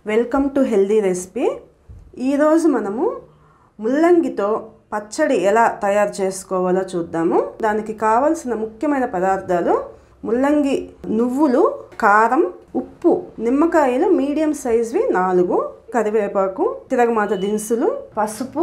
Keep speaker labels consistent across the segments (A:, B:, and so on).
A: welcome to healthy recipe ఈరోజు మనము ముల్లంగితో పచ్చడి ఎలా తయారు చేసుకోవాలో చూద్దాము దానికి కావలసిన ముఖ్యమైన పదార్థాలు ముల్లంగి నువ్వులు కారం ఉప్పు నిమ్మకాయలు మీడియం సైజ్వి నాలుగు కరివేపాకు తిరగమాత దినుసులు పసుపు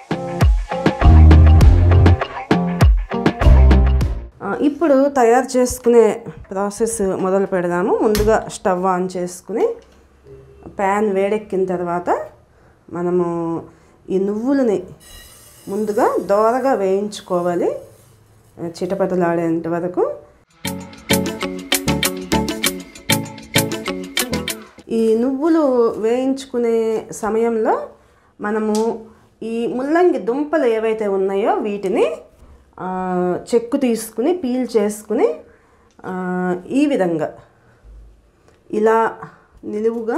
A: ఆ, ఇప్పుడు తయారు చేసుకునే ప్రాసెస్ మొదలు పెడదాము ముందుగా స్టవ్ ఆన్ చేసుకుని ప్యాన్ వేడెక్కిన తర్వాత మనము ఈ నువ్వులని ముందుగా దోరగా వేయించుకోవాలి ఆ, చిటపటలాడేంత వరకు ఈ నువ్వులు వేయించుకునే సమయంలో మనము ఈ ముల్లంగి దుంపలు ఏవైతే ఉన్నాయో వీటిని ఆ, చెక్కు తీసుకుని పీల్ చేసుకుని ఆ, ఈ విధంగా ఇలా నిలువుగా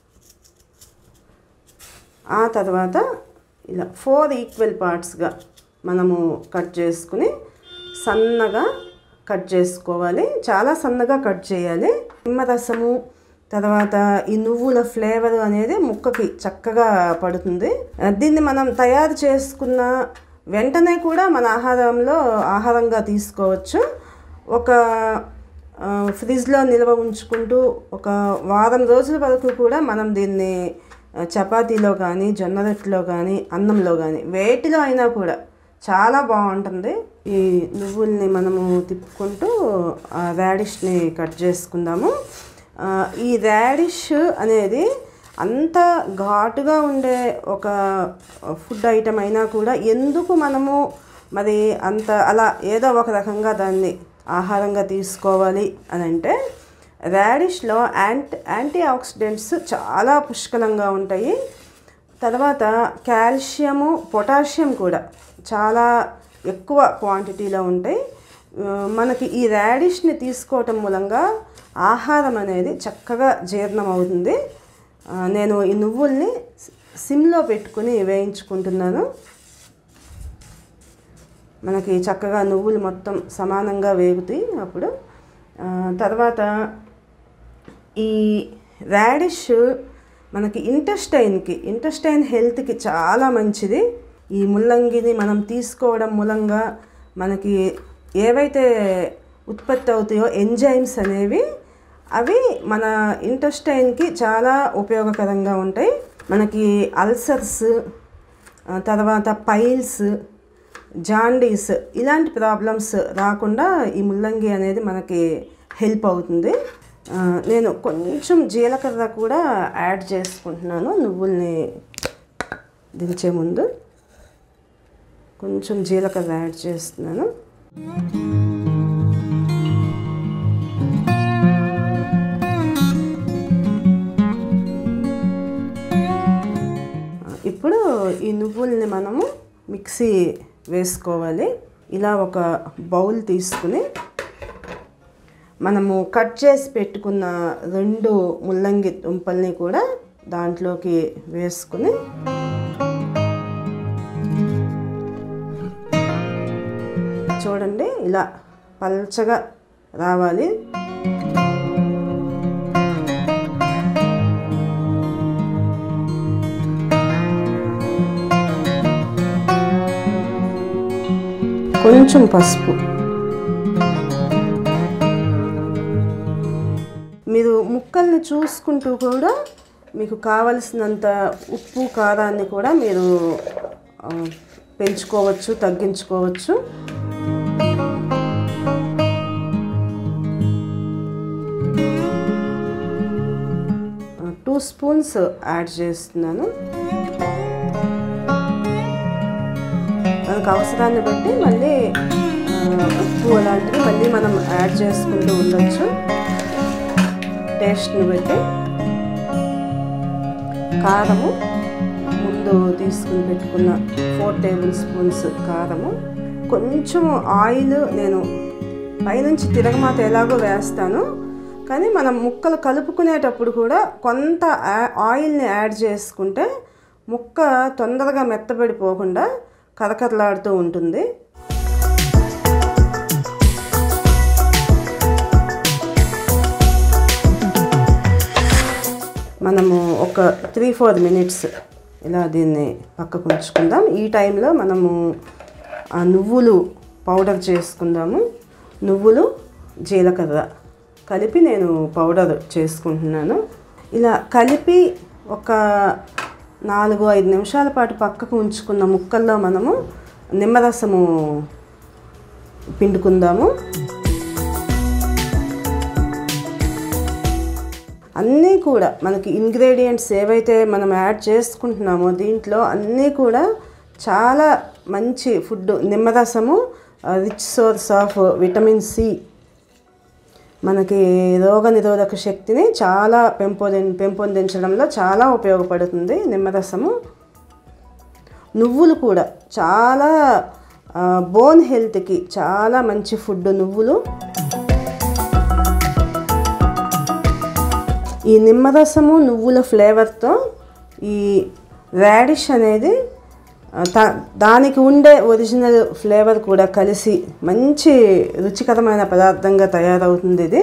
A: ఆ తర్వాత ఇలా ఫోర్ ఈక్వల్ పార్ట్స్గా మనము కట్ చేసుకుని సన్నగా కట్ చేసుకోవాలి చాలా సన్నగా కట్ చేయాలి నిమ్మరసము తర్వాత ఈ నువ్వుల ఫ్లేవర్ అనేది ముక్కకి చక్కగా పడుతుంది ఆ, దీన్ని మనం తయారు చేసుకున్న వెంటనే కూడా మన ఆహారంలో ఆహారంగా తీసుకోవచ్చు ఒక ఆ, ఫ్రిడ్జ్లో నిల్వ ఉంచుకుంటూ ఒక వారం రోజుల వరకు కూడా మనం దీన్ని ఆ, చపాతీలో కానీ జొన్న రొట్టెలో కానీ అన్నంలో కానీ వేటిలో అయినా కూడా చాలా బాగుంటుంది ఈ నువ్వుల్ని మనము తిప్పుకుంటూ ఆ రాడిష్ని కట్ చేసుకుందాము ఆ, ఈ రాడిష్ అనేది అంత ఘాటుగా ఉండే ఒక ఫుడ్ ఐటమ్ అయినా కూడా ఎందుకు మనము మరి అంత అలా ఏదో ఒక రకంగా దాన్ని ఆహారంగా తీసుకోవాలి అని అంటే రాడిష్లో యాంటీ యాంటీ ఆక్సిడెంట్స్ చాలా పుష్కలంగా ఉంటాయి తర్వాత కాల్షియము పొటాషియం కూడా చాలా ఎక్కువ క్వాంటిటీలో ఉంటాయి ఆ, మనకి ఈ రాడిష్ని తీసుకోవటం మూలంగా ఆహారం అనేది చక్కగా జీర్ణం అవుతుంది ఆ, నేను ఈ నువ్వుల్ని సిమ్లో పెట్టుకుని వేయించుకుంటున్నాను మనకి చక్కగా నువ్వులు మొత్తం సమానంగా వేగుతాయి అప్పుడు ఆ, తర్వాత ఈ రాడిష్ మనకి ఇంటెస్టైన్కి ఇంటెస్టైన్ హెల్త్కి చాలా మంచిది ఈ ముల్లంగిని మనం తీసుకోవడం మూలంగా మనకి ఏవైతే ఉత్పత్తి అవుతాయో ఎంజైమ్స్ అనేవి అవి మన ఇంటెస్టైన్కి చాలా ఉపయోగకరంగా ఉంటాయి మనకి అల్సర్స్ ఆ, తర్వాత పైల్స్ జాండీస్ ఇలాంటి ప్రాబ్లమ్స్ రాకుండా ఈ ముల్లంగి అనేది మనకి హెల్ప్ అవుతుంది ఆ, నేను కొంచెం జీలకర్ర కూడా యాడ్ చేసుకుంటున్నాను నువ్వుల్ని దించే ముందు కొంచెం జీలకర్ర యాడ్ చేస్తున్నాను ఇప్పుడు ఈ నువ్వుల్ని మనము మిక్సీ వేసుకోవాలి ఇలా ఒక బౌల్ తీసుకుని మనము కట్ చేసి పెట్టుకున్న రెండు ముల్లంగి దుంపల్ని కూడా దాంట్లోకి వేసుకుని చూడండి ఇలా పల్చగా రావాలి కొంచెం పసుపు మీరు ముక్కల్ని చూసుకుంటూ కూడా మీకు కావలసినంత ఉప్పు కారాన్ని కూడా మీరు ఆ, పెంచుకోవచ్చు తగ్గించుకోవచ్చు టూ స్పూన్స్ యాడ్ చేస్తున్నాను మనకు అవసరాన్ని బట్టి మళ్ళీ ఆ, ఉప్పు అలాంటివి మళ్ళీ మనం యాడ్ చేసుకుంటూ ఉండొచ్చు టేస్ట్ని బట్టి కారము ముందు తీసుకుని పెట్టుకున్న ఫోర్ టేబుల్ స్పూన్స్ కారము కొంచెం ఆయిల్ నేను పైనుంచి తిరగమాత ఎలాగో వేస్తాను కానీ మనం ముక్కలు కలుపుకునేటప్పుడు కూడా కొంత ఆ- ఆయిల్ని యాడ్ చేసుకుంటే ముక్క తొందరగా మెత్తబడిపోకుండా కరకరలాడుతూ ఉంటుంది మనము ఒక త్రీ ఫోర్ మినిట్స్ ఇలా దీన్ని పక్కకు ఉంచుకుందాం ఈ టైంలో మనము ఆ నువ్వులు పౌడర్ చేసుకుందాము నువ్వులు జీలకర్ర కలిపి నేను పౌడర్ చేసుకుంటున్నాను ఇలా కలిపి ఒక నాలుగు ఐదు నిమిషాల పాటు పక్కకు ఉంచుకున్న ముక్కల్లో మనము నిమ్మరసము పిండుకుందాము అన్నీ కూడా మనకి ఇంగ్రీడియంట్స్ ఏవైతే మనం యాడ్ చేసుకుంటున్నామో దీంట్లో అన్నీ కూడా చాలా మంచి ఫుడ్ నిమ్మరసము rich source of vitamin C మనకి రోగ నిరోధక శక్తిని చాలా పెంపొంది పెంపొందించడంలో చాలా ఉపయోగపడుతుంది నిమ్మరసము నువ్వులు కూడా చాలా బోన్ హెల్త్కి చాలా మంచి ఫుడ్ నువ్వులు ఈ నిమ్మరసము నువ్వుల ఫ్లేవర్తో ఈ రాడిష్ అనేది ఆ, దా- దానికి ఉండే ఒరిజినల్ ఫ్లేవర్ కూడా కలిసి మంచి రుచికరమైన పదార్థంగా తయారవుతుంది ఇది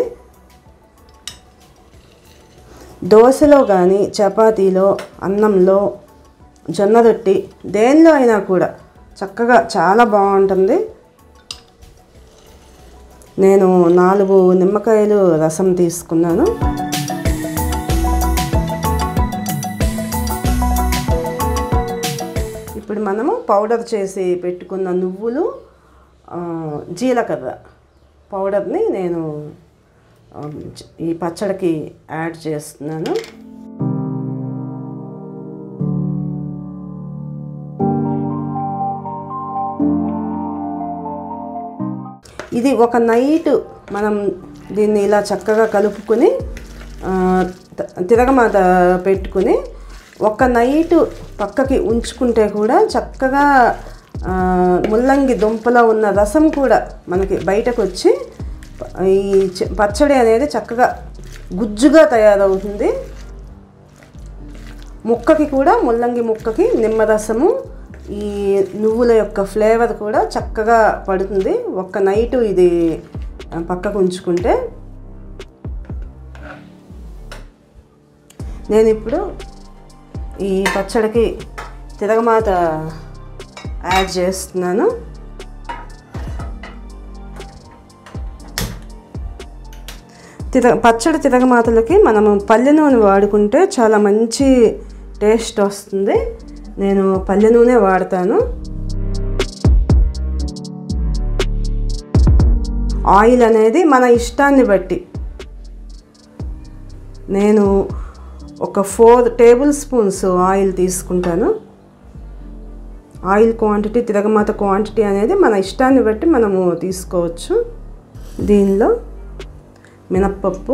A: దోశలో కానీ చపాతీలో అన్నంలో జొన్న రొట్టి దేనిలో అయినా కూడా చక్కగా చాలా బాగుంటుంది నేను నాలుగు నిమ్మకాయలు రసం తీసుకున్నాను ఇప్పుడు మనము పౌడర్ చేసి పెట్టుకున్న నువ్వులు ఆ, జీలకర్ర పౌడర్ని నేను ఆ, ఈ పచ్చడికి యాడ్ చేస్తున్నాను ఇది ఒక నైట్ మనం దీన్ని ఇలా చక్కగా కలుపుకొని ఆ, త- తిరగమాత పెట్టుకుని ఒక నైట్ పక్కకి ఉంచుకుంటే కూడా చక్కగా ఆ, ముల్లంగి దుంపలో ఉన్న రసం కూడా మనకి బయటకు వచ్చి ప- ఈ చ- పచ్చడి అనేది చక్కగా గుజ్జుగా తయారవుతుంది ముక్కకి కూడా ముల్లంగి ముక్కకి నిమ్మరసము ఈ నువ్వుల యొక్క ఫ్లేవర్ కూడా చక్కగా పడుతుంది ఒక్క నైటు ఇది ఆ, పక్కకు ఉంచుకుంటే నేను ఇప్పుడు ఈ పచ్చడికి తిరగమాత యాడ్ చేస్తున్నాను తిర పచ్చడి తిరగమాతలకి మనము పల్లె నూనె వాడుకుంటే చాలా మంచి టేస్ట్ వస్తుంది నేను పల్లె నూనె వాడతాను ఆయిల్ అనేది మన ఇష్టాన్ని బట్టి నేను ఒక ఫోర్ టేబుల్ స్పూన్స్ ఆయిల్ తీసుకుంటాను ఆయిల్ క్వాంటిటీ తిరగమాత క్వాంటిటీ అనేది మన ఇష్టాన్ని బట్టి మనము తీసుకోవచ్చు దీనిలో మినప్పప్పు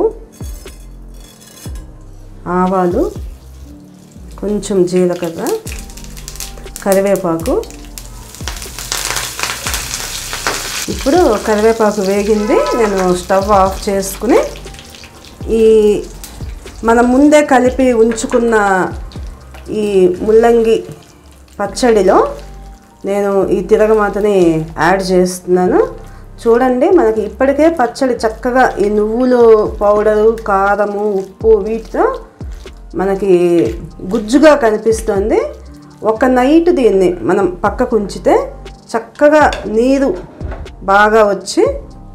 A: ఆవాలు కొంచెం జీలకర్ర కరివేపాకు ఇప్పుడు కరివేపాకు వేగింది నేను స్టవ్ ఆఫ్ చేసుకుని ఈ మనం ముందే కలిపి ఉంచుకున్న ఈ ముల్లంగి పచ్చడిలో నేను ఈ తిరగమాతని యాడ్ చేస్తున్నాను చూడండి మనకి ఇప్పటికే పచ్చడి చక్కగా ఈ నువ్వులు పౌడరు కారము ఉప్పు వీటితో మనకి గుజ్జుగా కనిపిస్తుంది ఒక నైట్ దీన్ని మనం పక్కకు ఉంచితే చక్కగా నీరు బాగా వచ్చి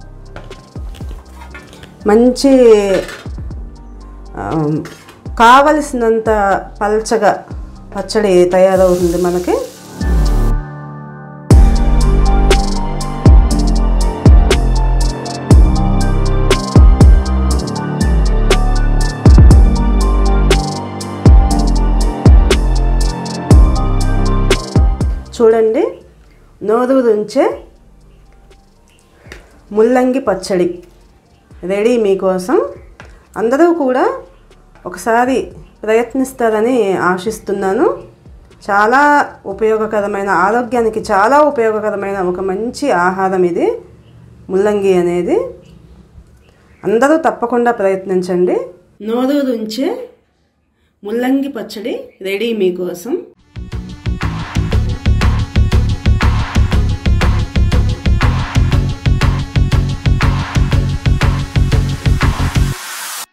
A: మంచి ఆ, కావలసినంత పల్చగా పచ్చడి తయారవుతుంది మనకి చూడండి నోరూరుంచే ముల్లంగి పచ్చడి రెడీ మీకోసం అందరూ కూడా ఒకసారి ప్రయత్నిస్తారని ఆశిస్తున్నాను చాలా ఉపయోగకరమైన ఆరోగ్యానికి చాలా ఉపయోగకరమైన ఒక మంచి ఆహారం ఇది ముల్లంగి అనేది అందరూ తప్పకుండా ప్రయత్నించండి నోరూరుంచే ముల్లంగి పచ్చడి రెడీ మీకోసం